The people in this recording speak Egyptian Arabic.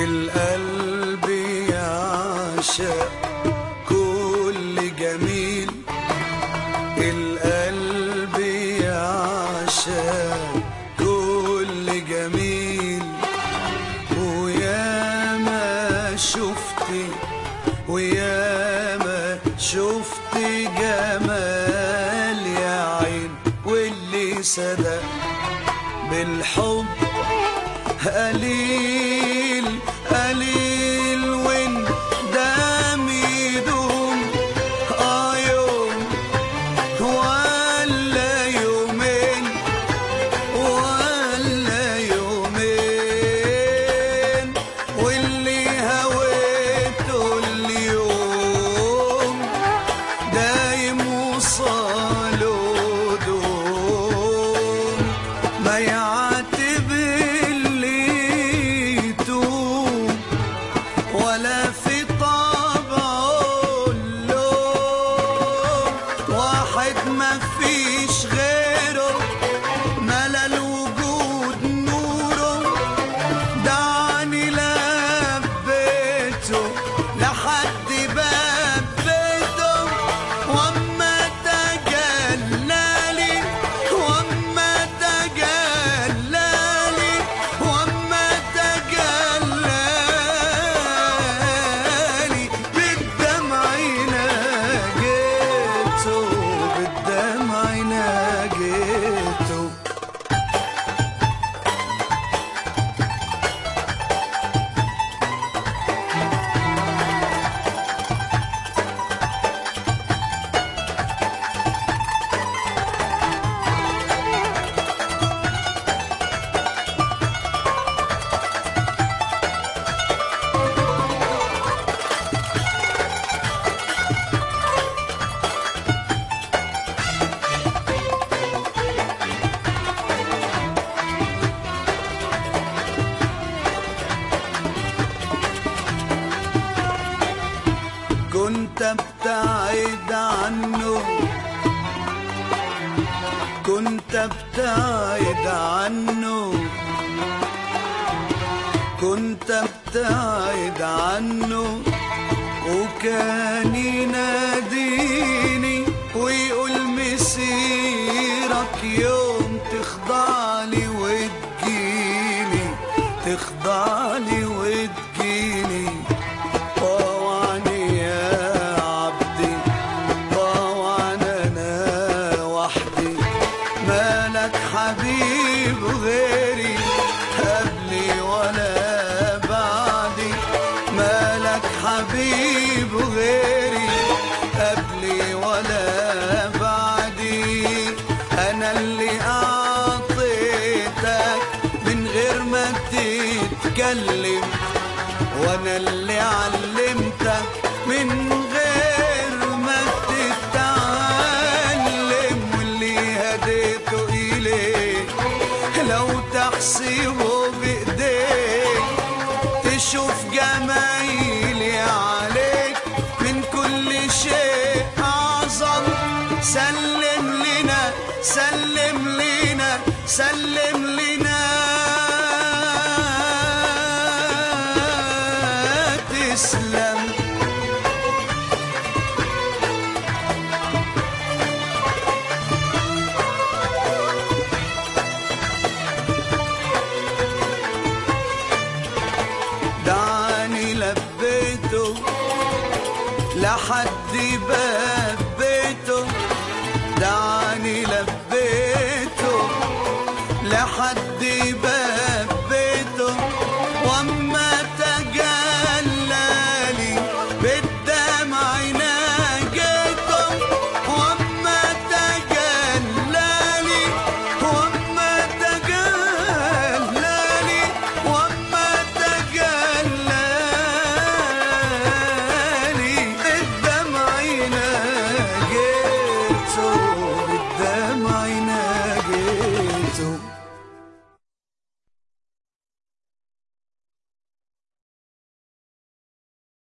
القلب يعشق كل جميل القلب يعشق كل جميل ويا ما شفتي ويا ما شفت جمال يا عين واللي صدق بالحب قليل قليل وين دام يدوم اه يوم ولا يومين ولا يومين واللي هويته اليوم دايم وصاله دوم ما يعاتب اللي يتوب ولا في طبعه اللوم واحد ما فيش غيره ملا الوجود نوره دعني لبيته لحد باب بيته واما تجلالي واما تجلالي واما تجلالي بالدمع ناجيته بالدمع ناجيته كنت ابتعد عنه كنت ابتعد عنه كنت ابتعد عنه وكان يناديني ويقول مسيرك يوم تخضع لي وتجيني تخضع لي وتجيني طوعني يا عبدي طوعن انا وحدي مالك حبيب غيري قبلي ولا بعدي مالك حبيب غيري قبلي ولا بعدي انا اللي اعطيتك من غير ما تتكلم وانا اللي علمتك من غير ما تتعلم واللي هديته اليك لو تحسبه بايديك تشوف جمايلي عليك من كل شيء اعظم سلم لنا سلم لنا سلم لنا تسلم دعني لبيته لحد باب بيته دعني لبيته لحد باب بيته واما تجلالي بالدمع ناجيته واما تجلالي واما تجلالي واما تجلالي بالدمع ناجيته بالدمع ناجيته